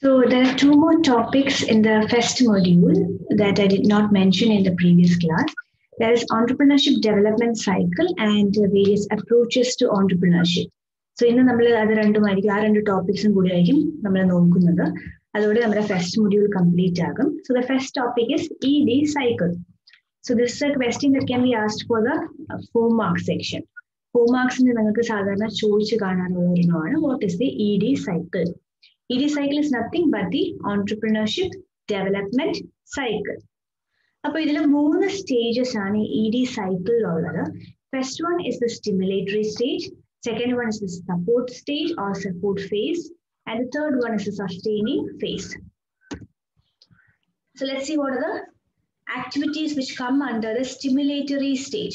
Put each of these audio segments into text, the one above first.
So there are two more topics in the first module that I did not mention in the previous class. There is entrepreneurship development cycle and various approaches to entrepreneurship. So ഇന്ന് നമ്മൾ അത് രണ്ടുമായിരിക്കും ആ രണ്ട് ടോപ്പിക്സും കൂടി ആയിരിക്കും നമ്മൾ നോക്കുന്നത് അതോടെ നമ്മുടെ ഫസ്റ്റ് മൊഡ്യൂൾ കംപ്ലീറ്റ് ആകും so the first topic is E D cycle so this a question that can be asked for the four mark section four മാർക്സിന് നിങ്ങൾക്ക് സാധാരണ ചോദിച്ചു കാണാനുള്ള ഒരെണ്ണമാണ് what is the E D cycle E D cycle is nothing but the entrepreneurship development cycle അപ്പൊ ഇതിൽ മൂന്ന് stages ആണ് ഇ ഡി സൈക്കിളിലുള്ളത് first one is the stimulatory stage second one is the support stage or support phase and the third one is the sustaining phase so let's see what are the activities which come under the stimulatory stage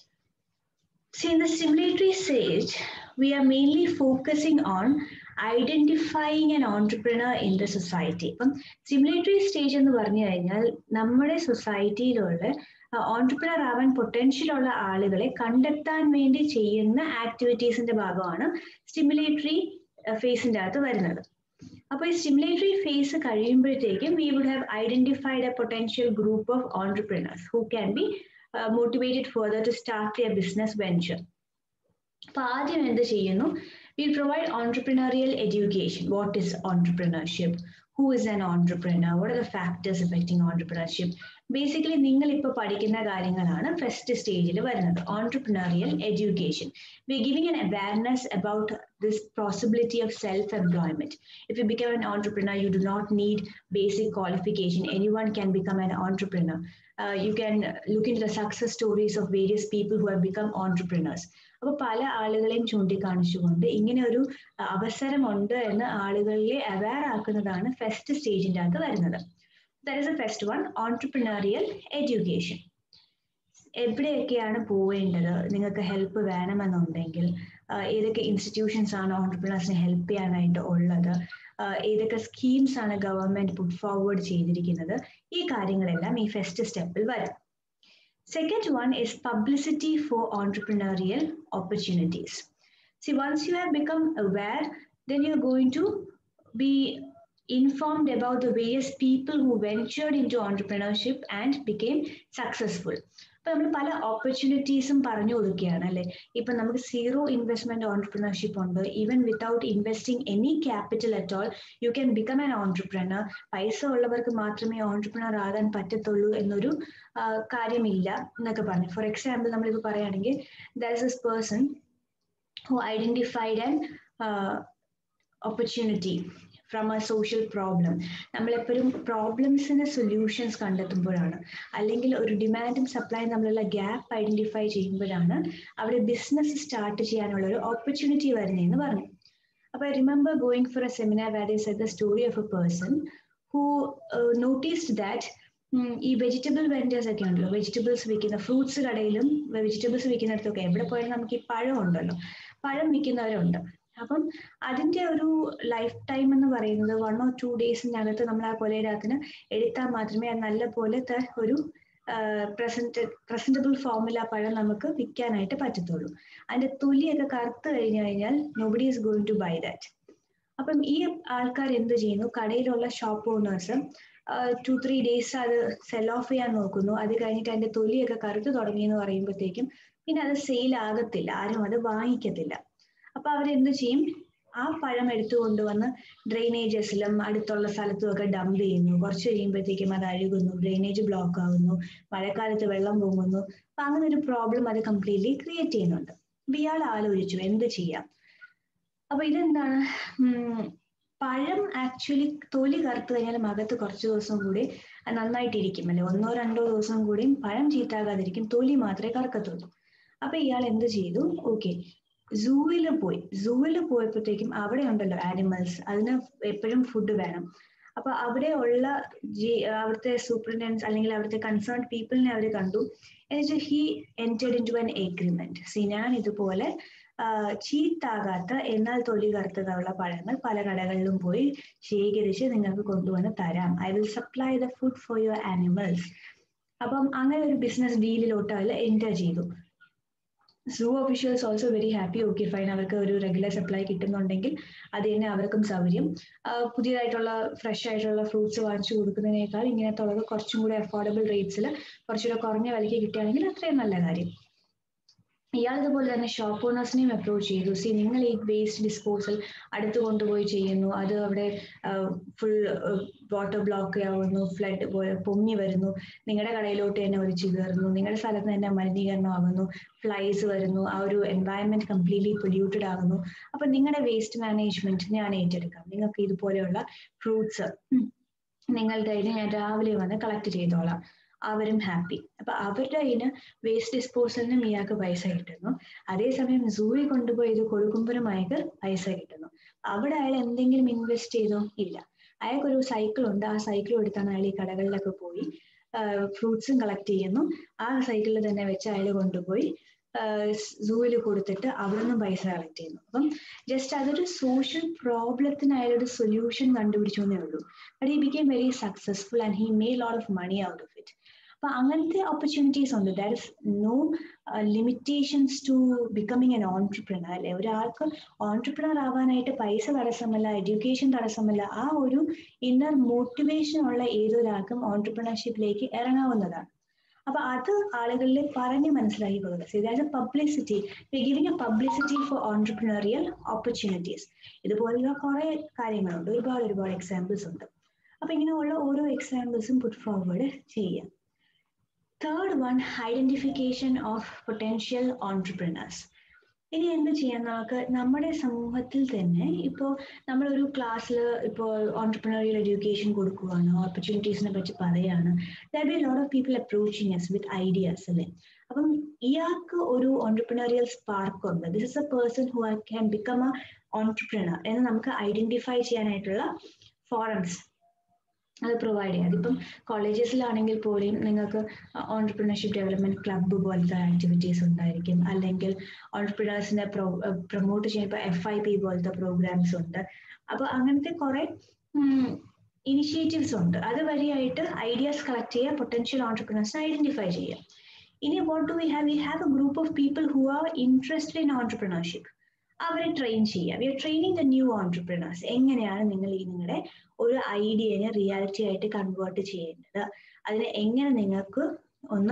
see in the stimulatory stage we are mainly focusing on identifying an entrepreneur in the society ഇപ്പം stimulatory stage എന്ന് പറഞ്ഞു കഴിഞ്ഞാൽ നമ്മുടെ സൊസൈറ്റിയിലുള്ള entrepreneur ആവാൻ potential ഉള്ള ആളുകളെ കണ്ടെത്താൻ വേണ്ടി ചെയ്യുന്ന ആക്ടിവിറ്റീസിന്റെ ഭാഗമാണ് സ്റ്റിമുലേറ്ററി ഫേസിന്റെ അകത്ത് വരുന്നത് അപ്പോൾ ഈ സ്റ്റിമുലേറ്ററി ഫേസ് കഴിയുമ്പോഴത്തേക്കും we would have identified a potential group of entrepreneurs who can be motivated further to start a business venture അപ്പൊ ആദ്യം എന്ത് ചെയ്യുന്നു we provide entrepreneurial education. What is entrepreneurship? Who is an entrepreneur? What are the factors affecting entrepreneurship? Basically നിങ്ങൾ ഇപ്പോൾ പഠിക്കുന്ന കാര്യങ്ങളാണ് first സ്റ്റേജിൽ വരുന്നത് entrepreneurial education we giving an awareness about this possibility of self employment if you become an entrepreneur you do not need basic qualification anyone can become an entrepreneur you can look into the success stories of various people who have become entrepreneurs അപ്പൊ പല ആളുകളെയും ചൂണ്ടിക്കാണിച്ചുകൊണ്ട് ഇങ്ങനെ ഒരു അവസരമുണ്ട് എന്ന് ആളുകളിലെ aware ആക്കുന്നതാണ് first സ്റ്റേജിന്റെ അകത്ത് വരുന്നത് that is a first one entrepreneurial education എവിടെയൊക്കെയാണ് പോവേണ്ടത് നിങ്ങൾക്ക് ഹെൽപ്പ് വേണമെന്നുണ്ടെങ്കിൽ ഏതൊക്കെ ഇൻസ്റ്റിറ്റ്യൂഷൻസ് ആണ് ഓൺടർപ്രിനേഴ്സിനെ ഹെൽപ്പ് ചെയ്യാനായിട്ട് ഉള്ളത് ഏതൊക്കെ സ്കീംസ് ആണ് ഗവൺമെന്റ് പുട്ട് ഫോർവേഡ് ചെയ്തിരിക്കുന്നത് ഈ കാര്യങ്ങളെല്ലാം ഈ ഫസ്റ്റ് സ്റ്റെപ്പിൽ വരും Second one is publicity for entrepreneurial opportunities. See, once you have become aware, then you're going to be informed about the various people who ventured into entrepreneurship and became successful. അപ്പൊ നമ്മൾ പല ഓപ്പർച്യൂണിറ്റീസും പറഞ്ഞു കൊടുക്കുകയാണ് അല്ലെ ഇപ്പൊ നമുക്ക് സീറോ ഇൻവെസ്റ്റ്മെന്റ് ഓൺടർപ്രണർഷിപ്പ് ഉണ്ട് even without investing any capital at all you can become an entrepreneur പൈസ ഉള്ളവർക്ക് മാത്രമേ ഓൺടർപ്രണർ ആകാൻ പറ്റത്തുള്ളൂ എന്നൊരു കാര്യമില്ല എന്നൊക്കെ പറഞ്ഞു ഫോർ എക്സാമ്പിൾ നമ്മളിപ്പോൾ പറയുകയാണെങ്കിൽ ദർ ഇസ് എസ് person who identified and opportunity from a social problem നമ്മളെപ്പോഴും പ്രോബ്ലംസിന് സൊല്യൂഷൻസ് കണ്ടെത്തുമ്പോഴാണ് അല്ലെങ്കിൽ ഒരു ഡിമാൻഡും സപ്ലൈയും തമ്മിലുള്ള ഗ്യാപ്പ് ഐഡന്റിഫൈ ചെയ്യുമ്പോഴാണ് അവിടെ ബിസിനസ് സ്റ്റാർട്ട് ചെയ്യാനുള്ള ഒരു ഓപ്പർച്യൂണിറ്റി വരുന്നതെന്ന് പറഞ്ഞു അപ്പൊ I remember going for a seminar what is the story of a person who noticed that ഈ വെജിറ്റബിൾ വെൻഡേഴ്സ് ഒക്കെ ഉണ്ടല്ലോ വെജിറ്റബിൾസ് വിൽക്കുന്ന ഫ്രൂട്ട്സ് കടയിലും വെജിറ്റബിൾസ് വിൽക്കുന്നിടത്തൊക്കെ എവിടെ പോയാലും നമുക്ക് ഈ പഴം ഉണ്ടല്ലോ പഴം വിൽക്കുന്നവരുണ്ട് അപ്പം അതിന്റെ ഒരു ലൈഫ് ടൈം എന്ന് പറയുന്നത് വൺ ഓർ ടു ഡേയ്സിനകത്ത് നമ്മൾ ആ കൊലയിടത്തിന് എടുത്താൽ മാത്രമേ അത് നല്ല പോലത്തെ ഒരു പ്രസന്റ് പ്രസന്റബിൾ ഫോമിൽ ആ പഴം നമുക്ക് വിൽക്കാനായിട്ട് പറ്റത്തുള്ളൂ അതിന്റെ തൊലിയൊക്കെ കറുത്ത് കഴിഞ്ഞു കഴിഞ്ഞാൽ nobody is going to buy that അപ്പം ഈ ആൾക്കാർ എന്ത് ചെയ്യുന്നു കടയിലുള്ള shop owners two three days അത് സെൽ ഓഫ് ചെയ്യാൻ നോക്കുന്നു അത് കഴിഞ്ഞിട്ട് അതിന്റെ തൊലിയൊക്കെ കറുത്ത് തുടങ്ങി എന്ന് പറയുമ്പോഴത്തേക്കും പിന്നെ അത് സെയിൽ ആകത്തില്ല ആരും അത് വാങ്ങിക്കത്തില്ല അപ്പൊ അവരെന്ത് ചെയ്യും ആ പഴം എടുത്തു കൊണ്ടുവന്ന് ഡ്രെയിനേജസിലും അടുത്തുള്ള സ്ഥലത്തും ഒക്കെ ഡംപ് ചെയ്യുന്നു കുറച്ച് കഴിയുമ്പോഴത്തേക്കും അത് അഴുകുന്നു ഡ്രെയിനേജ് ബ്ലോക്ക് ആകുന്നു മഴക്കാലത്ത് വെള്ളം പൊങ്ങുന്നു അപ്പൊ അങ്ങനെ ഒരു പ്രോബ്ലം അത് കംപ്ലീറ്റ്ലി ക്രിയേറ്റ് ചെയ്യുന്നുണ്ട് അപ്പൊ ഇയാൾ ആലോചിച്ചു എന്ത് ചെയ്യാം അപ്പൊ ഇതെന്താണ് പഴം ആക്ച്വലി തൊലി കറുത്ത് കഴിഞ്ഞാൽ അകത്ത് കുറച്ച് ദിവസം കൂടി നന്നായിട്ടിരിക്കും അല്ലെ ഒന്നോ രണ്ടോ ദിവസം കൂടിയും പഴം ചീത്താകാതിരിക്കും തൊലി മാത്രമേ കറക്കത്തുള്ളൂ അപ്പൊ ഇയാൾ എന്ത് ചെയ്തു ഓക്കെ സൂവിൽ പോയി സൂവിൽ പോയപ്പോഴത്തേക്കും അവിടെ ഉണ്ടല്ലോ ആനിമൽസ് അതിന് എപ്പോഴും ഫുഡ് വേണം അപ്പൊ അവിടെ ഉള്ള ജി അവിടുത്തെ സൂപ്രണ്ടൻസ് അല്ലെങ്കിൽ അവിടുത്തെ കൺസേൺ പീപ്പിളിനെ അവർ കണ്ടു എന്നിട്ട് he entered into an agreement see ഞാൻ ഇതുപോലെ ചീത്താകാത്ത എന്നാൽ തൊലി കറുത്തതുള്ള പഴങ്ങൾ പല കടകളിലും പോയി ശേഖരിച്ച് നിങ്ങൾക്ക് കൊണ്ടുവന്ന് തരാം I will supply the food for your animals അപ്പം അങ്ങനെ ഒരു ബിസിനസ് ഡീലിലോട്ട് അതിൽ എൻറ്റർ ചെയ്തു zoo officials also very happy okay fine അവർക്ക് ഒരു റെഗുലർ സപ്ലൈ കിട്ടുന്നുണ്ടെങ്കിൽ അത് തന്നെ അവർക്കും സൗകര്യം പുതിയതായിട്ടുള്ള ഫ്രഷ് ആയിട്ടുള്ള ഫ്രൂട്ട്സ് വാങ്ങിച്ചു കൊടുക്കുന്നതിനേക്കാൾ ഇങ്ങനത്തെ ഉള്ളത് കുറച്ചും കൂടി അഫോർഡബിൾ റേറ്റ്സിൽ കുറച്ചുകൂടെ കുറഞ്ഞ വിലയ്ക്ക് കിട്ടുകയാണെങ്കിൽ അത്രയും നല്ല കാര്യം ഇയാൾ ഇതുപോലെ തന്നെ ഷോപ്പ് ഓണേഴ്സിനെയും അപ്രോച്ച് ചെയ്തു സി നിങ്ങൾ ഈ വേസ്റ്റ് ഡിസ്പോസൽ അടുത്ത് കൊണ്ടുപോയി ചെയ്യുന്നു അത് അവിടെ ഫുൾ വാട്ടർ ബ്ലോക്ക് ആവുന്നു ഫ്ലഡ് പോലെ പൊങ്ങി വരുന്നു നിങ്ങളുടെ കടയിലോട്ട് തന്നെ ഒലിച്ചു കയറുന്നു നിങ്ങളുടെ സ്ഥലത്ത് തന്നെ മലിനീകരണം ആകുന്നു ഫ്ലൈസ് വരുന്നു ആ ഒരു എൻവയൺമെന്റ് കംപ്ലീറ്റ്ലി പൊല്യൂട്ടഡ് ആകുന്നു അപ്പൊ നിങ്ങളുടെ വേസ്റ്റ് മാനേജ്മെന്റ് ഞാൻ ഏറ്റെടുക്കാം നിങ്ങൾക്ക് ഇതുപോലെയുള്ള ഫ്രൂട്ട്സ് നിങ്ങളുടെ കയ്യിൽ ഞാൻ രാവിലെ വന്ന് കളക്ട് ചെയ്തോളാം അവരും ഹാപ്പി അപ്പൊ അവരുടെ കയ്യിൽ വേസ്റ്റ് ഡിസ്പോസലിനും ഇയാൾക്ക് പൈസ കിട്ടുന്നു അതേസമയം സൂയി കൊണ്ടുപോയി ഇത് കൊടുക്കുമ്പോഴും അയാൾക്ക് പൈസ കിട്ടുന്നു അവിടെ അയാൾ എന്തെങ്കിലും ഇൻവെസ്റ്റ് ചെയ്തോ ഇല്ല അയാൾക്കൊരു സൈക്കിൾ ഉണ്ട് ആ സൈക്കിൾ എടുത്താണ് അയാൾ ഈ കടകളിലൊക്കെ പോയി ഫ്രൂട്ട്സും കളക്ട് ചെയ്യുന്നു ആ സൈക്കിളിൽ തന്നെ വെച്ച് അയാൾ കൊണ്ടുപോയി സൂവിൽ കൊടുത്തിട്ട് അവിടെ നിന്നും പൈസ കളക്ട് ചെയ്യുന്നു അപ്പം ജസ്റ്റ് അതൊരു സോഷ്യൽ പ്രോബ്ലത്തിന് അയാളൊരു സൊല്യൂഷൻ കണ്ടുപിടിച്ചു എന്നേ ഉള്ളൂ but he became very successful and he made lot of money out of it അപ്പൊ അങ്ങനത്തെ ഓപ്പർച്യൂണിറ്റീസ് ഉണ്ട് that is no limitations to becoming an entrepreneur അല്ലെ ഒരാൾക്ക് ഓൺട്രപ്രണർ ആവാനായിട്ട് പൈസ തടസ്സമല്ല എഡ്യൂക്കേഷൻ തടസ്സമല്ല ആ ഒരു ഇന്നർ മോട്ടിവേഷൻ ഉള്ള ഏതൊരാൾക്കും ഓൺട്രപ്രണർഷിപ്പിലേക്ക് ഇറങ്ങാവുന്നതാണ് അപ്പൊ അത് ആളുകളിൽ പറഞ്ഞ് മനസ്സിലാക്കി കൊടുക്കുക ഇതായത് publicity giving a publicity for entrepreneurial opportunities ഇതുപോലുള്ള കുറെ കാര്യങ്ങളുണ്ട് ഒരുപാട് ഒരുപാട് എക്സാമ്പിൾസ് ഉണ്ട് അപ്പൊ ഇങ്ങനെയുള്ള ഓരോ എക്സാമ്പിൾസും പുട്ട് ഫോർവേഡ് ചെയ്യാം third one identification of potential entrepreneurs ഇനി എന്ത് ചെയ്യാം നമുക്ക് നമ്മുടെ സമൂഹത്തിൽ തന്നെ ഇപ്പോൾ നമ്മളൊരു ക്ലാസ്സിൽ ഇപ്പോൾ ഓൺടർപ്രണറിയൽ എഡ്യൂക്കേഷൻ കൊടുക്കുകയാണ് ഓപ്പർച്യൂണിറ്റീസിനെ പറ്റി പറയാണ് there be lot of people approaching us with ideas അല്ലേ അപ്പം ഇയാൾക്ക് ഒരു ഓൺടർപ്രണറിയൽ സ്പാർക്ക് ഉണ്ട് this is a person who can become a entrepreneur എന്ന് നമുക്ക് ഐഡന്റിഫൈ ചെയ്യാനായിട്ടുള്ള ഫോറംസ് അത് പ്രൊവൈഡ് ചെയ്യാം അതിപ്പം കോളേജസിലാണെങ്കിൽ പോലും നിങ്ങൾക്ക് ഓൺടർപ്രണർഷിപ്പ് ഡെവലപ്മെന്റ് ക്ലബ്ബ് പോലത്തെ ആക്ടിവിറ്റീസ് ഉണ്ടായിരിക്കും അല്ലെങ്കിൽ ഓൺടർപ്രണേഴ്സിനെ പ്രോ പ്രൊമോട്ട് ചെയ്യുമ്പോൾ എഫ് ഐ പി പോലത്തെ പ്രോഗ്രാംസ് ഉണ്ട് അപ്പൊ അങ്ങനത്തെ കുറെ ഇനിഷ്യേറ്റീവ്സ് ഉണ്ട് അത് വഴിയായിട്ട് ഐഡിയാസ് കളക്ട് ചെയ്യുക പൊട്ടൻഷ്യൽ ഓൺടർപ്രണേഴ്സിനെ ഐഡന്റിഫൈ ചെയ്യുക ഇനി what do we have we have a group of people who are interested in entrepreneurship അവരെ ട്രെയിൻ ചെയ്യുക we are training the new entrepreneurs എങ്ങനെയാണ് നിങ്ങൾ ഈ നിങ്ങളുടെ ഒരു ഐഡിയനെ റിയാലിറ്റി ആയിട്ട് കൺവേർട്ട് ചെയ്യേണ്ടത് അതിനെ എങ്ങനെ നിങ്ങൾക്ക് ഒന്ന്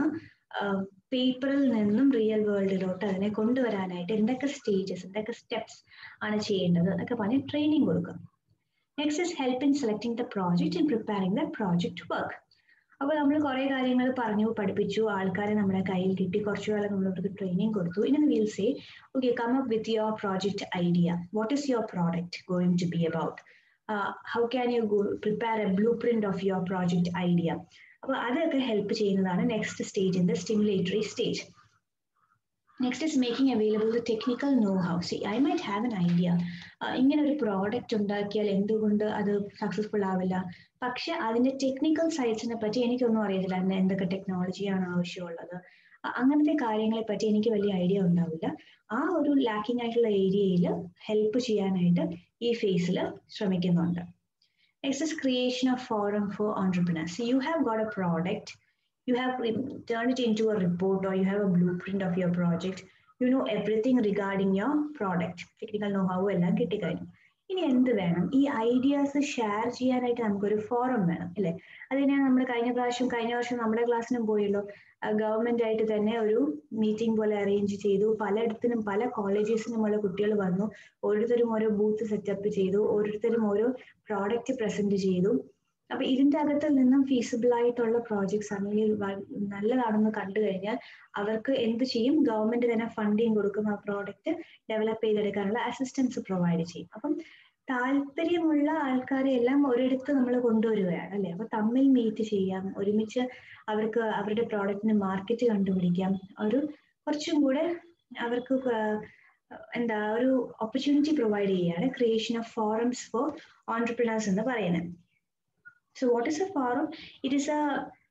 പേപ്പറിൽ നിന്നും റിയൽ വേൾഡിലോട്ട് അതിനെ കൊണ്ടുവരാനായിട്ട് എന്തൊക്കെ സ്റ്റേജസ് എന്തൊക്കെ സ്റ്റെപ്സ് ആണ് ചെയ്യേണ്ടത് എന്നൊക്കെ പറഞ്ഞ് ട്രെയിനിങ് കൊടുക്കുക next is help in selecting the project in preparing the project work അപ്പോൾ നമ്മൾ കുറേ കാര്യങ്ങൾ പറഞ്ഞു പഠിപ്പിച്ചു ആൾക്കാരെ നമ്മുടെ കയ്യിൽ കിട്ടി കുറച്ചു കാലം നമ്മളവർക്ക് ട്രെയിനിങ് കൊടുത്തു ഇനി will say okay come up with your project idea what is your product going to be about how can you prepare a blueprint of your project idea അപ്പോൾ അതൊക്കെ ഹെൽപ്പ് ചെയ്യുന്നതാണ് next stage in the stimulatory stage next is making available the technical know how see I might have an idea ഇങ്ങനെ ഒരു product ഉണ്ടാക്കിയാൽ എന്തുകൊണ്ട് അത് successful ആവില്ല പക്ഷെ അതിന്റെ ടെക്നിക്കൽ സൈഡ്സിനെ പറ്റി എനിക്കൊന്നും അറിയത്തില്ല എന്തൊക്കെ ടെക്നോളജിയാണ് ആവശ്യമുള്ളത് അങ്ങനത്തെ കാര്യങ്ങളെ പറ്റി എനിക്ക് വലിയ ഐഡിയ ഉണ്ടാവില്ല ആ ഒരു ലാക്കിംഗ് ആയിട്ടുള്ള ഏരിയയിൽ ഹെൽപ്പ് ചെയ്യാനായിട്ട് ഈ ഫേസിൽ ശ്രമിക്കുന്നുണ്ട് next is creation of forum for entrepreneurs you have got a product you have turned it into a report or you have a blueprint of your project you know everything regarding your product technical know how എല്ലാം കിട്ടിക്കഴിഞ്ഞു ഇനി എന്ത് വേണം ഈ ideas share ചെയ്യാനായിട്ട് നമുക്കൊരു forum വേണം അല്ലേ അതിനെ നമ്മൾ കഴിഞ്ഞ പ്രാവശ്യം കഴിഞ്ഞ വർഷം നമ്മുടെ ക്ലാസ്സിനും പോയല്ലോ ഗവൺമെന്റ് ആയിട്ട് തന്നെ ഒരു മീറ്റിംഗ് പോലെ അറേഞ്ച് ചെയ്തു പലയിടത്തിനും പല കോളേജസിനുമുള്ള കുട്ടികൾ വന്നു ഓരോരുത്തരും ഓരോ ബൂത്ത് സെറ്റപ്പ് ചെയ്തു ഓരോരുത്തരും ഓരോ പ്രോഡക്റ്റ് പ്രസന്റ് ചെയ്തു അപ്പൊ ഇതിന്റെ അകത്തിൽ നിന്നും ഫീസിബിൾ ആയിട്ടുള്ള പ്രോജക്ട്സ് അല്ലെങ്കിൽ നല്ലതാണെന്ന് കണ്ടു കഴിഞ്ഞാൽ അവർക്ക് എന്ത് ചെയ്യും ഗവൺമെന്റ് തന്നെ ഫണ്ടിങ് കൊടുക്കും ആ പ്രോഡക്റ്റ് ഡെവലപ്പ് ചെയ്തെടുക്കാനുള്ള അസിസ്റ്റൻസ് പ്രൊവൈഡ് ചെയ്യും അപ്പം താല്പര്യമുള്ള ആൾക്കാരെ എല്ലാം ഒരിടത്ത് നമ്മൾ കൊണ്ടുവരികയാണ് അല്ലെ അപ്പൊ തമ്മിൽ മീറ്റ് ചെയ്യാം ഒരുമിച്ച് അവർക്ക് അവരുടെ പ്രോഡക്റ്റിന് മാർക്കറ്റ് കണ്ടുപിടിക്കാം ഒരു കുറച്ചും കൂടെ അവർക്ക് എന്താ ഒരു ഓപ്പർച്യൂണിറ്റി പ്രൊവൈഡ് ചെയ്യുകയാണ് creation of forums for entrepreneurs എന്ന് പറയുന്നത് So what is a forum? It is a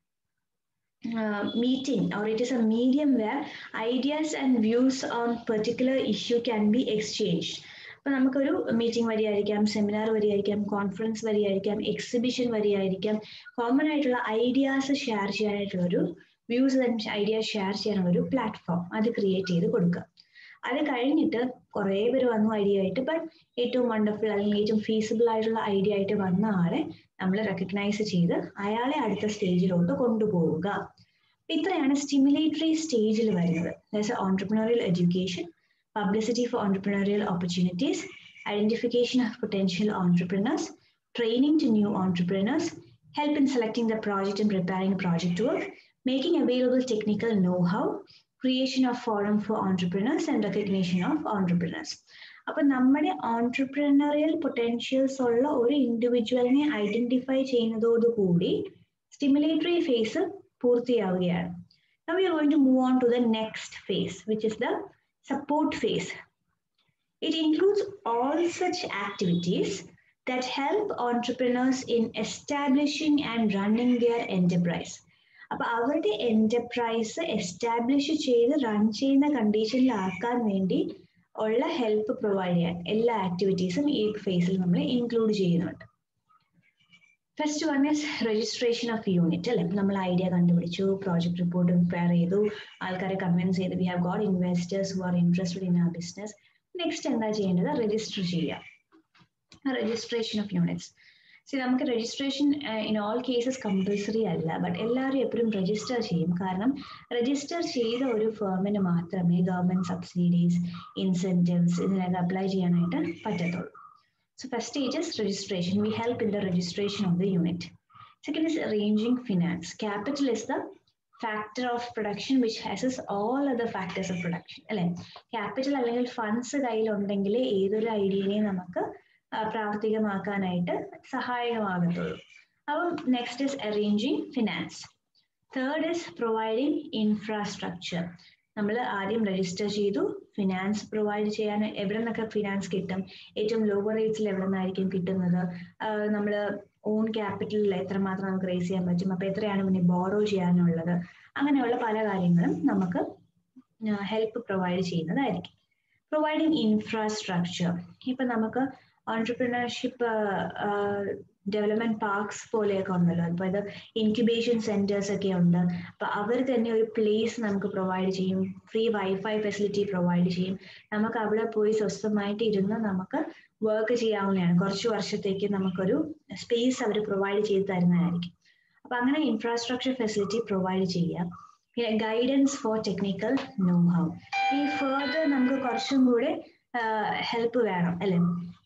uh, meeting or it is a medium where ideas and views on particular issue can be exchanged. അപ്പൊ നമുക്കൊരു meeting വഴിയായിരിക്കാം seminar വഴിയായിരിക്കാം conference വഴിയായിരിക്കാം exhibition വഴിയായിരിക്കാം common ആയിട്ടുള്ള ideas share ചെയ്യാനായിട്ടുള്ള ഒരു views and ideas share ചെയ്യാനുള്ള ഒരു പ്ലാറ്റ്ഫോം അത് ക്രിയേറ്റ് ചെയ്ത് കൊടുക്കുക അത് കഴിഞ്ഞിട്ട് കുറേ പേര് വന്നു ഐഡിയ ആയിട്ട് ബട്ട് ഏറ്റവും വണ്ടർഫുൾ അല്ലെങ്കിൽ ഏറ്റവും ഫീസിബിൾ ആയിട്ടുള്ള ഐഡിയ ആയിട്ട് വന്ന ആളെ നമ്മൾ റെക്കഗ്നൈസ് ചെയ്ത് അയാളെ അടുത്ത സ്റ്റേജിലോട്ട് കൊണ്ടുപോവുക ഇത്രയാണ് സ്റ്റിമുലേറ്ററി സ്റ്റേജിൽ വരുന്നത് entrepreneurial education publicity for entrepreneurial opportunities identification of potential entrepreneurs training to new entrepreneurs help in selecting the project and preparing project work, making available technical know-how, creation of forum for entrepreneurs and recognition of entrepreneurs. അപ്പൊ നമ്മുടെ entrepreneurial potentials ഉള്ള ഒരു ഇൻഡിവിജ്വലിനെ identify ചെയ്യുന്നതോടുകൂടി stimulatory phase പൂർത്തിയാവുകയാണ് Now we are going to move on to the next phase, which is the support phase. It includes all such activities that help entrepreneurs in establishing and running their enterprise. അപ്പൊ അവരുടെ enterprise establish ചെയ്ത് run ചെയ്യുന്ന കണ്ടീഷനിലാക്കാൻ വേണ്ടി ഉള്ള help provide ചെയ്യാൻ എല്ലാ ആക്ടിവിറ്റീസും ഈ ഫേസിൽ നമ്മൾ ഇൻക്ലൂഡ് ചെയ്യുന്നുണ്ട് first one is registration of unit അല്ലെ നമ്മൾ ഐഡിയ കണ്ടുപിടിച്ചു പ്രോജക്ട് റിപ്പോർട്ട് പ്രിപ്പയർ ചെയ്തു ആൾക്കാരെ കൺവിൻസ് ചെയ്ത് we have got investors who are interested in ആ ബിസിനസ് നെക്സ്റ്റ് എന്താ ചെയ്യേണ്ടത് രജിസ്റ്റർ ചെയ്യുക registration of units. സി നമുക്ക് registration in all cases compulsory അല്ല ബട്ട് എല്ലാവരും എപ്പോഴും രജിസ്റ്റർ ചെയ്യും കാരണം രജിസ്റ്റർ ചെയ്ത ഒരു ഫേമിന് മാത്രമേ ഗവൺമെന്റ് സബ്സിഡീസ് ഇൻസെൻറ്റീവ്സ് ഇതിനൊക്കെ അപ്ലൈ ചെയ്യാനായിട്ട് പറ്റത്തുള്ളൂ so first stage is registration we help in the registration of the unit second is arranging finance capital is the factor of production which houses all other factors of production അല്ലെ capital അല്ലെങ്കിൽ funds കയ്യിലുണ്ടെങ്കിൽ ഏതൊരു ഐഡിയനെയും നമുക്ക് പ്രാവർത്തികമാക്കാനായിട്ട് സഹായകമാകത്തുള്ളൂ അപ്പം next is arranging finance third is providing infrastructure നമ്മൾ ആദ്യം രജിസ്റ്റർ ചെയ്തു ഫിനാൻസ് പ്രൊവൈഡ് ചെയ്യാൻ എവിടെ നിന്നൊക്കെ ഫിനാൻസ് കിട്ടും ഏറ്റവും ലോവർ റേറ്റ്സിൽ എവിടെ നിന്നായിരിക്കും കിട്ടുന്നത് നമ്മൾ ഓൺ ക്യാപിറ്റലിൽ എത്രമാത്രം നമുക്ക് റേസ് ചെയ്യാൻ പറ്റും അപ്പൊ എത്രയാണ് പിന്നെ ബോറോ ചെയ്യാനുള്ളത് അങ്ങനെയുള്ള പല കാര്യങ്ങളും നമുക്ക് ഹെൽപ്പ് പ്രൊവൈഡ് ചെയ്യുന്നതായിരിക്കും പ്രൊവൈഡിങ് ഇൻഫ്രാസ്ട്രക്ചർ ഇപ്പൊ നമുക്ക് ഓൺടർപ്രിനർഷിപ്പ് ഡെവലപ്മെന്റ് പാർക്സ് പോലെയൊക്കെ ഉണ്ടല്ലോ അപ്പൊ ഇത് ഇൻക്യുബേഷൻ സെന്റേഴ്സ് ഒക്കെ ഉണ്ട് അപ്പൊ അവർ തന്നെ ഒരു പ്ലേസ് നമുക്ക് പ്രൊവൈഡ് ചെയ്യും ഫ്രീ വൈഫൈ ഫെസിലിറ്റി പ്രൊവൈഡ് ചെയ്യും നമുക്ക് അവിടെ പോയി സ്വസ്ഥമായിട്ട് ഇരുന്ന് നമുക്ക് വർക്ക് ചെയ്യാവുന്നതാണ് കുറച്ച് വർഷത്തേക്ക് നമുക്കൊരു സ്പേസ് അവർ പ്രൊവൈഡ് ചെയ്ത് തരുന്നതായിരിക്കും അപ്പൊ അങ്ങനെ ഇൻഫ്രാസ്ട്രക്ചർ ഫെസിലിറ്റി പ്രൊവൈഡ് ചെയ്യാം പിന്നെ guidance for technical know how ഈ ഫേർദർ നമുക്ക് കുറച്ചും കൂടെ ഹെൽപ്പ് വേണം അല്ലെ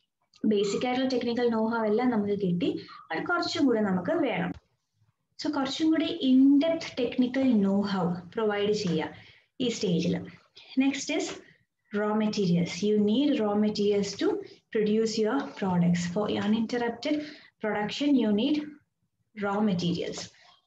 ബേസിക് ആയിട്ടുള്ള ടെക്നിക്കൽ നോഹ എല്ലാം നമുക്ക് കിട്ടി അത് കുറച്ചും കൂടെ നമുക്ക് വേണം സോ കുറച്ചും കൂടി ഇൻഡെപ്ത് ടെക്നിക്കൽ നോഹൗ പ്രൊവൈഡ് ചെയ്യുക ഈ സ്റ്റേജിൽ next is raw materials you need raw materials to produce your products for uninterrupted production you need raw materials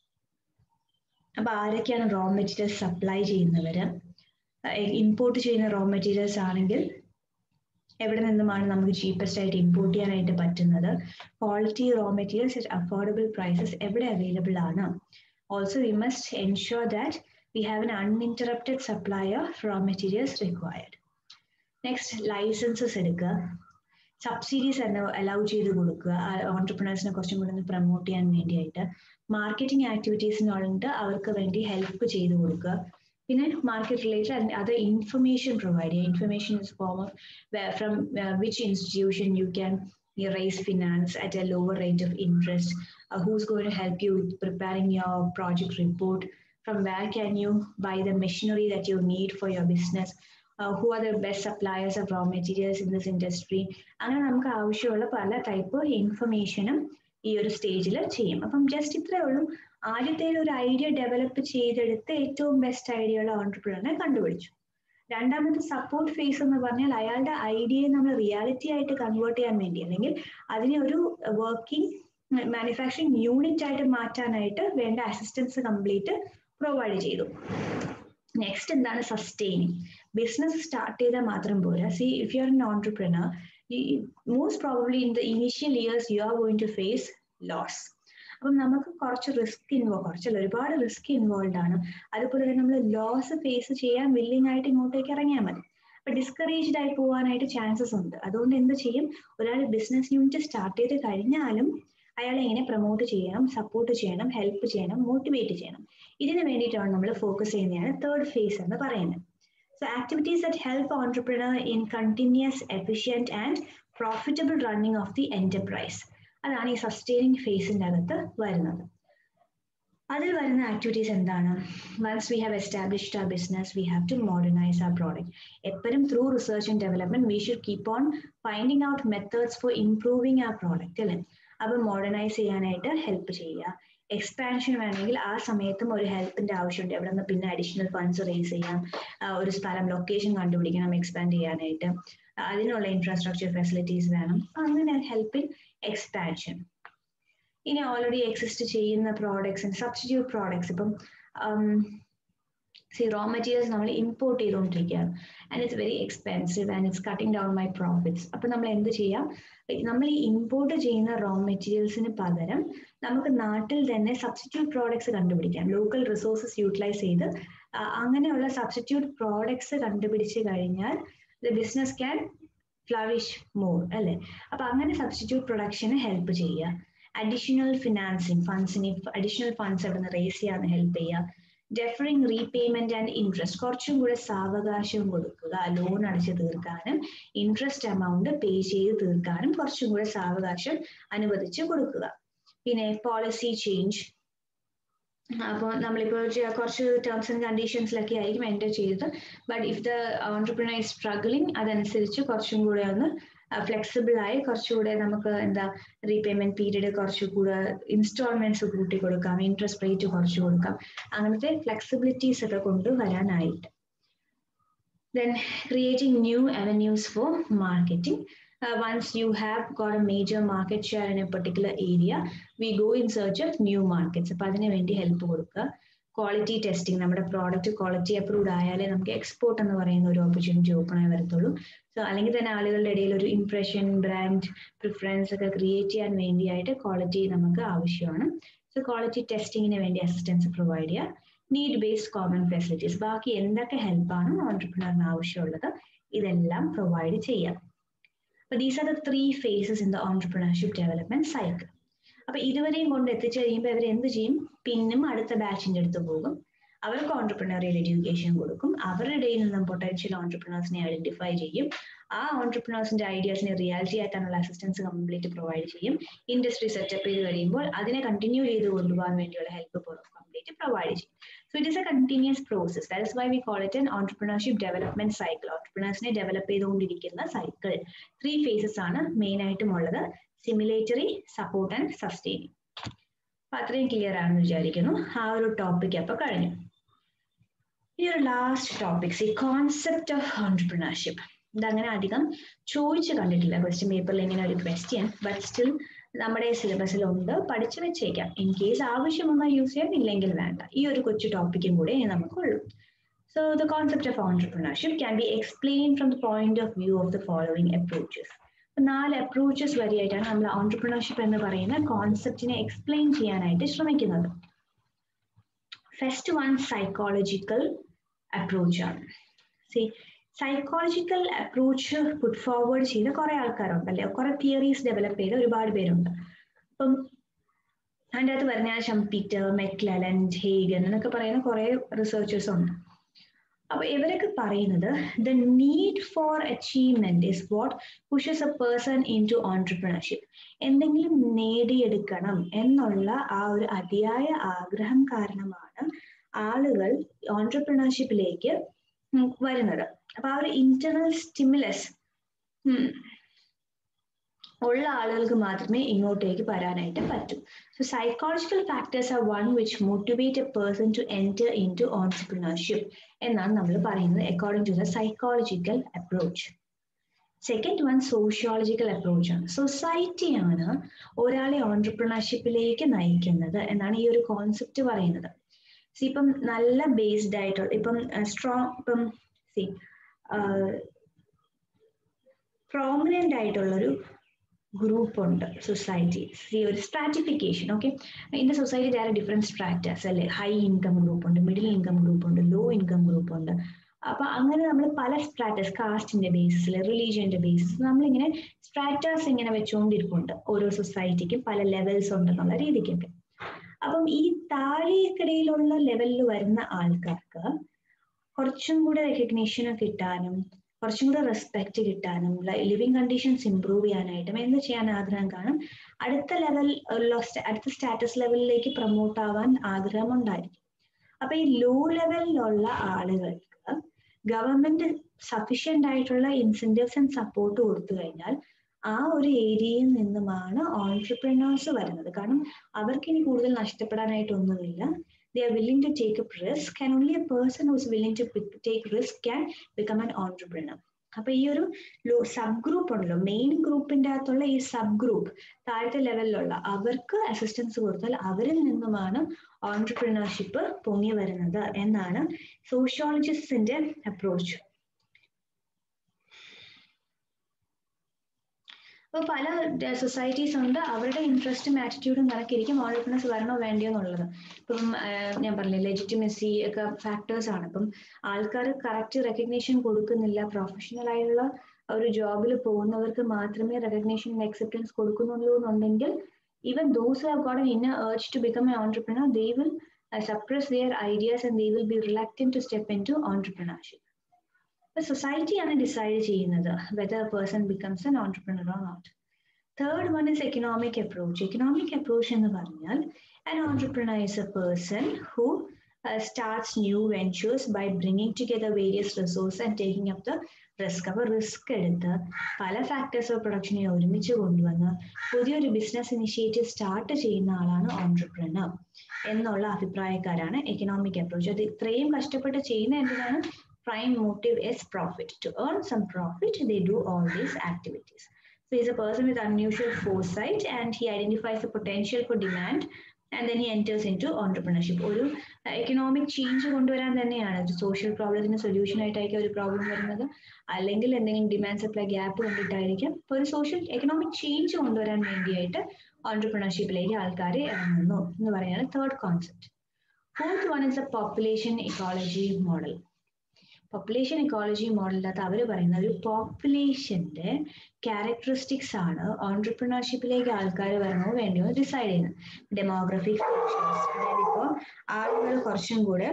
അപ്പൊ ആരൊക്കെയാണ് റോ മെറ്റീരിയൽസ് സപ്ലൈ ചെയ്യുന്നവര് ഇമ്പോർട്ട് ചെയ്യുന്ന റോ മെറ്റീരിയൽസ് ആണെങ്കിൽ എവിടെ നിന്നുമാണ് നമുക്ക് ചീപ്പസ്റ്റ് ആയിട്ട് ഇമ്പോർട്ട് ചെയ്യാനായിട്ട് പറ്റുന്നത് quality raw materials at affordable prices എവിടെ അവൈലബിൾ ആണ് also we must ensure that we have an uninterrupted supply of raw materials required next licences എടുക്കുക സബ്സിഡീസ് തന്നെ അലൗ ചെയ്ത് കൊടുക്കുക ഓൺടർപ്രണേഴ്സിനെ കുറച്ചും കൂടി ഒന്ന് പ്രൊമോട്ട് ചെയ്യാൻ വേണ്ടിയായിട്ട് മാർക്കറ്റിംഗ് ആക്ടിവിറ്റീസിനുണ്ട് അവർക്ക് വേണ്ടി ഹെൽപ്പ് ചെയ്ത് കൊടുക്കുക പിന്നെ മാർക്കറ്റ് റിലേറ്റഡ് അത് ഇൻഫർമേഷൻ പ്രൊവൈഡ് ചെയ്യുക information is form of from which institution you can raise finance at a lower rate of interest uh, who's going to help you with preparing your project report from where can you buy the machinery that you need for your business uh, who are the best suppliers of raw materials in this industry അങ്ങനെ നമുക്ക് ആവശ്യമുള്ള പല type ഇൻഫർമേഷനും ഈ ഒരു സ്റ്റേജിൽ ചെയ്യും അപ്പം just ഇത്രേ ഉള്ളൂ ആദ്യത്തെ ഒരു ഐഡിയ ഡെവലപ്പ് ചെയ്തെടുത്ത് ഏറ്റവും ബെസ്റ്റ് ഐഡിയ ഉള്ള ഓൺടർപ്രണറെ കണ്ടുപിടിച്ചു രണ്ടാമത്തെ സപ്പോർട്ട് ഫേസ് എന്ന് പറഞ്ഞാൽ അയാളുടെ ഐഡിയയെ നമ്മൾ റിയാലിറ്റി ആയിട്ട് കൺവേർട്ട് ചെയ്യാൻ വേണ്ടി അല്ലെങ്കിൽ അതിനെ ഒരു വർക്കിംഗ് മാനുഫാക്ചറിങ് യൂണിറ്റ് ആയിട്ട് മാറ്റാനായിട്ട് വേണ്ട അസിസ്റ്റൻസ് കംപ്ലീറ്റ് പ്രൊവൈഡ് ചെയ്തു നെക്സ്റ്റ് എന്താണ് സസ്റ്റെയിനിങ് ബിസിനസ് സ്റ്റാർട്ട് ചെയ്താൽ മാത്രം പോരാ see if you are an entrepreneur most probably in the initial years you are going to face loss അപ്പം നമുക്ക് കുറച്ച് റിസ്ക് ഇൻവോൾവ് കുറച്ചല്ല ഒരുപാട് റിസ്ക് ഇൻവോൾവ് ആണ് അതുപോലെ തന്നെ നമ്മൾ ലോസ് ഫേസ് ചെയ്യാൻ വില്ലിംഗ് ആയിട്ട് ഇങ്ങോട്ടേക്ക് ഇറങ്ങിയാൽ മതി അപ്പൊ ഡിസ്കറേജ്ഡ് ആയി പോകാനായിട്ട് ചാൻസസ് ഉണ്ട് അതുകൊണ്ട് എന്ത് ചെയ്യും ഒരാൾ ബിസിനസ് യൂണിറ്റ് സ്റ്റാർട്ട് ചെയ്ത് കഴിഞ്ഞാലും അയാളെ എങ്ങനെ പ്രൊമോട്ട് ചെയ്യണം സപ്പോർട്ട് ചെയ്യണം ഹെൽപ്പ് ചെയ്യണം മോട്ടിവേറ്റ് ചെയ്യണം ഇതിന് വേണ്ടിയിട്ടാണ് നമ്മൾ ഫോക്കസ് ചെയ്യുന്നതാണ് തേർഡ് ഫേസ് എന്ന് പറയുന്നത് So activities that help entrepreneur in continuous, efficient and profitable running of the enterprise. അതാണ് ഈ സസ്റ്റൈനിങ് ഫേസിൻ്റെ അകത്ത് വരുന്നത് അതിൽ വരുന്ന ആക്ടിവിറ്റീസ് എന്താണ് വൺസ് വി ഹാവ് എസ്റ്റാബ്ലിഷ്ഡ് ആ business we have to modernise ആ പ്രോഡക്റ്റ് എപ്പോഴും through research and development we should keep on finding out methods for improving ആ പ്രോഡക്റ്റ് അല്ലേ അപ്പോൾ മോഡേണൈസ് ചെയ്യാനായിട്ട് ഹെൽപ്പ് ചെയ്യുക എക്സ്പാൻഷൻ വേണമെങ്കിൽ ആ സമയത്തും ഒരു ഹെൽപ്പിന്റെ ആവശ്യമുണ്ട് എവിടെ നിന്ന് പിന്നെ അഡീഷണൽ ഫണ്ട്സ് റേസ് ചെയ്യാം ഒരു സ്ഥലം ലൊക്കേഷൻ കണ്ടുപിടിക്കണം എക്സ്പാൻഡ് ചെയ്യാനായിട്ട് അതിനുള്ള ഇൻഫ്രാസ്ട്രക്ചർ ഫെസിലിറ്റീസ് വേണം അങ്ങനെ ഹെൽപ്പ് ഇൻ എക്സ്പാൻഷൻ ഇനി ഓൾറെഡി എക്സിസ്റ്റ് ചെയ്യുന്ന പ്രോഡക്ട്സ് സബ്സ്റ്റിറ്റ്യൂട്ട് പ്രോഡക്ട്സ് ഇപ്പം സി റോ മെറ്റീരിയൽസ് നമ്മൾ ഇമ്പോർട്ട് ചെയ്തുകൊണ്ടിരിക്കുകയാണ് and it's very expensive and it's cutting down my profits അപ്പം നമ്മൾ എന്ത് ചെയ്യാം നമ്മൾ ഈ ഇമ്പോർട്ട് ചെയ്യുന്ന റോ മെറ്റീരിയൽസിന് പകരം നമുക്ക് നാട്ടിൽ തന്നെ സബ്സ്റ്റിറ്റ്യൂട്ട് പ്രോഡക്ട്സ് കണ്ടുപിടിക്കാം ലോക്കൽ റിസോഴ്സസ് യൂട്ടിലൈസ് ചെയ്ത് അങ്ങനെയുള്ള സബ്സ്റ്റിറ്റ്യൂട്ട് പ്രോഡക്ട്സ് കണ്ടുപിടിച്ച് കഴിഞ്ഞാൽ the business can flourish more അല്ലേ അപ്പൊ അങ്ങനെ സബ്സ്റ്റിറ്റ്യൂട്ട് പ്രൊഡക്ഷന് ഹെൽപ്പ് ചെയ്യുക അഡീഷണൽ ഫിനാൻസിങ് ഫണ്ട്സിന് അഡീഷണൽ ഫണ്ട്സ് അവിടെ നിന്ന് റേസ് ചെയ്യാൻ ഹെൽപ്പ് ചെയ്യുക ഡെഫറിങ് റീപേയ്മെന്റ് ആൻഡ് ഇൻട്രസ്റ്റ് കുറച്ചും കൂടെ സാവകാശം കൊടുക്കുക ലോൺ അടച്ചു തീർക്കാനും ഇൻട്രസ്റ്റ് എമൗണ്ട് പേ ചെയ്ത് തീർക്കാനും കുറച്ചും കൂടെ സാവകാശം അനുവദിച്ച് കൊടുക്കുക പിന്നെ പോളിസി ചേഞ്ച് അപ്പോൾ നമ്മളിപ്പോൾ കുറച്ച് ടേംസ് ആൻഡ് കണ്ടീഷൻസിലൊക്കെ ആയിരിക്കും എൻ്റർ ചെയ്തത് but if the entrepreneur is struggling അതനുസരിച്ച് കുറച്ചും കൂടെ ഒന്ന് ഫ്ലെക്സിബിൾ ആയി കുറച്ചുകൂടെ നമുക്ക് എന്താ റീപേയ്മെന്റ് പീരീഡ് കുറച്ചുകൂടെ ഇൻസ്റ്റാൾമെന്റ്സ് കൂട്ടി കൊടുക്കാം ഇൻട്രസ്റ്റ് റേറ്റ് കുറച്ച് കൊടുക്കാം അങ്ങനത്തെ ഫ്ലെക്സിബിലിറ്റീസ് ഒക്കെ കൊണ്ടുവരാനായിട്ട് then creating new avenues for marketing Uh, once you have got a major market share in a particular area, we go in search of new markets. അപ്പോൾ അതിന് വേണ്ടി ഹെൽപ്പ് കൊടുക്കുക ക്വാളിറ്റി ടെസ്റ്റിംഗ് നമ്മുടെ പ്രോഡക്റ്റ് ക്വാളിറ്റി അപ്രൂവ്ഡ് ആയാലേ നമുക്ക് export എന്ന് പറയുന്ന ഒരു ഓപ്പർച്യൂണിറ്റി ഓപ്പൺ ആയി വരത്തുള്ളൂ സോ അല്ലെങ്കിൽ തന്നെ ആളുകളുടെ ഇടയിൽ ഒരു ഇംപ്രഷൻ ബ്രാൻഡ് പ്രിഫറൻസ് ഒക്കെ ക്രിയേറ്റ് ചെയ്യാൻ വേണ്ടിയായിട്ട് ക്വാളിറ്റി നമുക്ക് ആവശ്യമാണ് സോ ക്വാളിറ്റി ടെസ്റ്റിങ്ങിന് വേണ്ടി അസിസ്റ്റൻസ് പ്രൊവൈഡ് ചെയ്യുക നീഡ് ബേസ്ഡ് കോമൺ ഫെസിലിറ്റീസ് ബാക്കി എന്തൊക്കെ ഹെൽപ്പാണ് ഓൺടർപ്രണറിന് ആവശ്യമുള്ളത് ഇതെല്ലാം പ്രൊവൈഡ് ചെയ്യാം അപ്പൊ these are the three phases in the entrepreneurship development cycle അപ്പൊ ഇതുവരെയും കൊണ്ട് എത്തിച്ചു കഴിയുമ്പോൾ ഇവർ എന്ത് ചെയ്യും പിന്നും അടുത്ത ബാച്ചിന്റെ അടുത്ത് പോകും അവർക്ക് ഓൺടർപ്രണറിയൽ എഡ്യൂക്കേഷൻ കൊടുക്കും അവരുടെ ഇടയിൽ നിന്നും പൊട്ടൻഷ്യൽ ഓൺടർപ്രണേഴ്സിനെ ഐഡന്റിഫൈ ചെയ്യും ആ ഓൺടർപ്രണേഴ്സിന്റെ ഐഡിയാസിനെ റിയാലിറ്റി ആക്കാനുള്ള അസിസ്റ്റൻസ് കംപ്ലീറ്റ് പ്രൊവൈഡ് ചെയ്യും ഇൻഡസ്ട്രി സെറ്റപ്പ് ചെയ്ത് കഴിയുമ്പോൾ അതിനെ കണ്ടിന്യൂ ചെയ്ത് കൊണ്ടുപോകാൻ വേണ്ടിയുള്ള ഹെൽപ്പ് കംപ്ലീറ്റ് പ്രൊവൈഡ് ചെയ്യും so it is a continuous process that's why we call it an entrepreneurship development cycle ഓൺടർപ്രണേഴ്സിനെ ഡെവലപ്പ് ചെയ്തുകൊണ്ടിരിക്കുന്ന സൈക്കിൾ ത്രീ ഫേസസ് ആണ് മെയിൻ ആയിട്ടും ഉള്ളത് സിമുലേറ്ററി സപ്പോർട്ട് ആൻഡ് സസ്റ്റെയിനിങ് അപ്പൊ അത്രയും ക്ലിയർ ആണെന്ന് വിചാരിക്കുന്നു ആ ഒരു ടോപ്പിക് അപ്പൊ കഴിഞ്ഞു ഈ ഒരു ലാസ്റ്റ് ടോപ്പിക്സ് ഈ കോൺസെപ്റ്റ് ഓഫ് ഓൺടർപ്രണർഷിപ്പ് ഇതങ്ങനെ അധികം ചോദിച്ചു കണ്ടിട്ടില്ല ക്വസ്റ്റ്യൻ പേപ്പറിൽ ഇങ്ങനെ ഒരു ക്വസ്റ്റ്യൻ ബട്ട് സ്റ്റിൽ നമ്മുടെ സിലബസിൽ ഉണ്ട് പഠിച്ചു വെച്ചേക്കാം ഇൻ കേസ് ആവശ്യം വന്നാൽ യൂസ് ചെയ്യാം ഇല്ലെങ്കിൽ വേണ്ട ഈ ഒരു കൊച്ചു ടോപ്പിക്കും കൂടെ നമുക്കുള്ളൂ so the concept of entrepreneurship can be explain from the point of view of the following approaches നാല് അപ്രോച്ചസ് വഴിയായിട്ടാണ് നമ്മൾ ഓൺടർപ്രണർഷിപ്പ് എന്ന് പറയുന്ന കോൺസെപ്റ്റിനെ എക്സ്പ്ലെയിൻ ചെയ്യാനായിട്ട് ശ്രമിക്കുന്നത് ഫസ്റ്റ് വൺ സൈക്കോളജിക്കൽ അപ്രോച്ച് ആണ് see psychological approach put forward ചെയ്ത കുറെ ആൾക്കാരുണ്ട് അല്ലെ കുറെ തിയറീസ് ഡെവലപ്പ് ചെയ്ത ഒരുപാട് പേരുണ്ട് അപ്പം അതിൻ്റെ അകത്ത് പറഞ്ഞ ഷംപീറ്റർ മെക്ലലൻ ഹേഗൻ എന്നൊക്കെ പറയുന്ന കുറെ റിസർച്ചേഴ്സ് ഉണ്ട് അപ്പൊ ഇവരൊക്കെ പറയുന്നത് the need for achievement is what pushes a person into entrepreneurship എന്തെങ്കിലും നേടിയെടുക്കണം എന്നുള്ള ആ ഒരു അതിയായ ആഗ്രഹം കാരണമാണ് ആളുകൾ ഓൺടർപ്രണർഷിപ്പിലേക്ക് വരുന്നത് അപ്പൊ ആ ഒരു ഇന്റർണൽ സ്റ്റിമുലസ് ഉള്ള ആളുകൾക്ക് മാത്രമേ ഇങ്ങോട്ടേക്ക് വരാനായിട്ട് പറ്റൂ so psychological factors are one which motivate a person to enter into entrepreneurship എന്നാണ് നമ്മൾ പറയുന്നത് according to the psychological approach second one sociological approach ആണ് സൊസൈറ്റിയാണ് ഒരാളെ ഓൺടർപ്രണർഷിപ്പിലേക്ക് നയിക്കുന്നത് എന്നാണ് ഈ ഒരു കോൺസെപ്റ്റ് പറയുന്നത് സി ഇപ്പം നല്ല ബേസ്ഡ് ആയിട്ടുള്ള ഇപ്പം സ്ട്രോങ് ഇപ്പം സി പ്രോമിനന്റ് ആയിട്ടുള്ളൊരു ഗ്രൂപ്പ് ഉണ്ട് സൊസൈറ്റി സി ഒരു stratification okay in the society there are different stratas അല്ലെ ഹൈ ഇൻകം ഗ്രൂപ്പ് ഉണ്ട് മിഡിൽ ഇൻകം ഗ്രൂപ്പ് ഉണ്ട് ലോ ഇൻകം ഗ്രൂപ്പ് ഉണ്ട് അപ്പൊ അങ്ങനെ നമ്മൾ പല സ്ട്രാറ്റസ് കാസ്റ്റിന്റെ ബേസിസിൽ റിലീജിയന്റെ ബേസിസ് നമ്മളിങ്ങനെ സ്ട്രാറ്റസ് ഇങ്ങനെ വെച്ചുകൊണ്ടിരിപ്പുണ്ട് ഓരോ സൊസൈറ്റിക്കും പല ലെവൽസ് ഉണ്ടെന്നുള്ള രീതിക്കൊക്കെ അപ്പം ഈ താഴേക്കിടയിലുള്ള ലെവലിൽ വരുന്ന ആൾക്കാർക്ക് കുറച്ചും കൂടെ റെക്കഗ്നീഷൻ കിട്ടാനും കുറച്ചും കൂടെ റെസ്പെക്ട് കിട്ടാനും ലിവിങ് കണ്ടീഷൻസ് ഇമ്പ്രൂവ് ചെയ്യാനായിട്ടും എന്ത് ചെയ്യാൻ ആഗ്രഹം കാണും അടുത്ത ലെവൽ അടുത്ത സ്റ്റാറ്റസ് ലെവലിലേക്ക് പ്രൊമോട്ട് ആവാൻ ആഗ്രഹം ഉണ്ടായിരിക്കും അപ്പൊ ഈ ലോ ലെവലിലുള്ള ആളുകൾക്ക് ഗവൺമെന്റ് സഫീഷ്യന്റ് ആയിട്ടുള്ള ഇൻസെന്റീവ്സ് ആൻഡ് സപ്പോർട്ട് കൊടുത്തു കഴിഞ്ഞാൽ ആ ഒരു ഏരിയയിൽ നിന്നുമാണ് ഓൺടർപ്രണേഴ്സ് വരുന്നത് കാരണം അവർക്ക് ഇനി കൂടുതൽ നഷ്ടപ്പെടാനായിട്ടൊന്നുമില്ല they are willing to take a risk and only a person who's willing to take risk can become an entrepreneur അപ്പൊ ഈ ഒരു സബ് ഗ്രൂപ്പ് ഉണ്ടല്ലോ മെയിൻ ഗ്രൂപ്പിന്റെ അകത്തുള്ള ഈ സബ് ഗ്രൂപ്പ് താഴത്തെ ലെവലിലുള്ള അവർക്ക് അസിസ്റ്റൻസ് കൊടുത്താൽ അവരിൽ നിന്നുമാണ് ഓൺടർപ്രണർഷിപ്പ് പൊങ്ങി വരുന്നത് എന്നാണ് സോഷ്യോളജിസ്റ്റിന്റെ അപ്രോച്ച് അപ്പോൾ പല സൊസൈറ്റീസ് ഉണ്ട് അവരുടെ ഇൻട്രസ്റ്റും ആറ്റിറ്റ്യൂഡും കണക്കിരിക്കും ഓൺടർപ്രണേഴ്സ് വരണോ വേണ്ടിയോ എന്നുള്ളത് ഇപ്പം ഞാൻ പറഞ്ഞില്ലേ ലെജിറ്റിമസി ഒക്കെ ഫാക്ടേഴ്സ് ആണ് ഇപ്പം ആൾക്കാർ കറക്റ്റ് റെക്കഗ്നേഷൻ കൊടുക്കുന്നില്ല പ്രൊഫഷണൽ ആയിട്ടുള്ള ഒരു ജോബിൽ പോകുന്നവർക്ക് മാത്രമേ റെക്കഗ്നേഷൻ അക്സെപ്റ്റൻസ് കൊടുക്കുന്നുള്ളൂ എന്നുണ്ടെങ്കിൽ even those have got an urge to become a entrepreneur they will suppress their ideas and they will be reluctant to step into entrepreneurship സൊസൈറ്റിയാണ് ഡിസൈഡ് ചെയ്യുന്നത് whether a person becomes an entrepreneur or not third one is economic approach economic approach എന്ന് പറഞ്ഞാൽ an entrepreneur is a person who uh, starts new ventures by bringing together various resources and taking up the risk അപ്പൊ risk എടുത്ത് പല factors of പ്രൊഡക്ഷനെ ഒരുമിച്ച് കൊണ്ടുവന്ന് പുതിയൊരു business initiative start ചെയ്യുന്ന ആളാണ് ഓൺടർപ്രണർ എന്നുള്ള അഭിപ്രായക്കാരാണ് എക്കണോമിക് അപ്രോച്ച് അത് ഇത്രയും കഷ്ടപ്പെട്ട് ചെയ്യുന്ന എന്തിനാണ് prime motive is profit. To earn some profit, they do all these activities. So he's a person with unusual foresight and he identifies the potential for demand and then he enters into entrepreneurship. ഒരു economic change കൊണ്ടുവരാൻ തന്നെയാണ് ഒരു social പ്രോബ്ലത്തിന് solution ആയിട്ടായിരിക്കും ഒരു problem വരുന്നത് അല്ലെങ്കിൽ എന്തെങ്കിലും demand supply gap കണ്ടിട്ടായിരിക്കും അപ്പോൾ ഒരു സോഷ്യൽ എക്കണോമിക് ചേഞ്ച് കൊണ്ടുവരാൻ വേണ്ടിയായിട്ട് ഓൺടർപ്രണർഷിപ്പിലേക്ക് ആൾക്കാർ ഇറങ്ങുന്നു എന്ന് പറയുന്നത് third concept fourth one is a population ecology model population ecology മോഡലിനകത്ത് അവർ പറയുന്ന ഒരു പോപ്പുലേഷന്റെ ക്യാരക്ടറിസ്റ്റിക്സ് ആണ് ഓൺടർപ്രണർഷിപ്പിലേക്ക് ആൾക്കാർ വരണോ വേണ്ടിയോ ഡിസൈഡ് ചെയ്യുന്നത് ഡെമോഗ്രഫിക് ഫീച്ചേഴ്സ് അതായത് ഇപ്പോൾ ആളുകൾ കുറച്ചും കൂടെ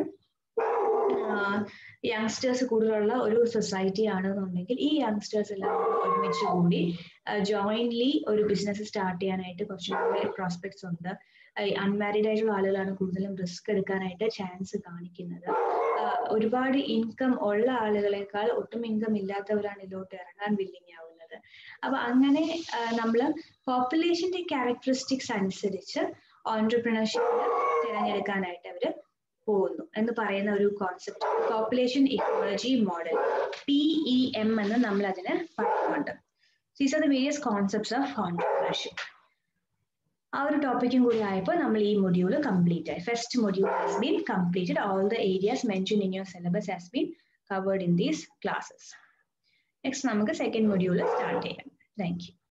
യങ്സ്റ്റേഴ്സ് കൂടുതലുള്ള ഒരു സൊസൈറ്റി ആണെന്നുണ്ടെങ്കിൽ ഈ യങ്സ്റ്റേഴ്സ് എല്ലാം ഒരുമിച്ച് കൂടി ജോയിന്റ്ലി ഒരു ബിസിനസ് സ്റ്റാർട്ട് ചെയ്യാനായിട്ട് കുറച്ചും കൂടെ പ്രോസ്പെക്ട്സ് ഉണ്ട് അൺമാരീഡ് ആയിട്ടുള്ള ആളുകളാണ് കൂടുതലും റിസ്ക് എടുക്കാനായിട്ട് ചാൻസ് കാണിക്കുന്നത് ഒരുപാട് ഇൻകം ഉള്ള ആളുകളെക്കാൾ ഒട്ടും ഇൻകം ഇല്ലാത്തവരാണ് ഇതിലോട്ട് ഇറങ്ങാൻ വില്ലിങ് ആവുന്നത് അപ്പൊ അങ്ങനെ നമ്മൾ പോപ്പുലേഷന്റെ ക്യാരക്ടറിസ്റ്റിക്സ് അനുസരിച്ച് ഓൺടർപ്രണർഷിപ്പിന് തിരഞ്ഞെടുക്കാനായിട്ട് അവര് പോകുന്നു എന്ന് പറയുന്ന ഒരു concept population ecology model P E M എന്ന് നമ്മൾ അതിന് പറയുന്നുണ്ട് these are the various concepts of entrepreneurship ആ ഒരു ടോപ്പിക്കും കൂടി ആയപ്പോൾ നമ്മൾ ഈ മൊഡ്യൂൾ കംപ്ലീറ്റ് ആയി first module has been completed all the areas mention in your syllabus has been covered in these classes next നമുക്ക് സെക്കൻഡ് മൊഡ്യൂൾ സ്റ്റാർട്ട് ചെയ്യാം താങ്ക് യു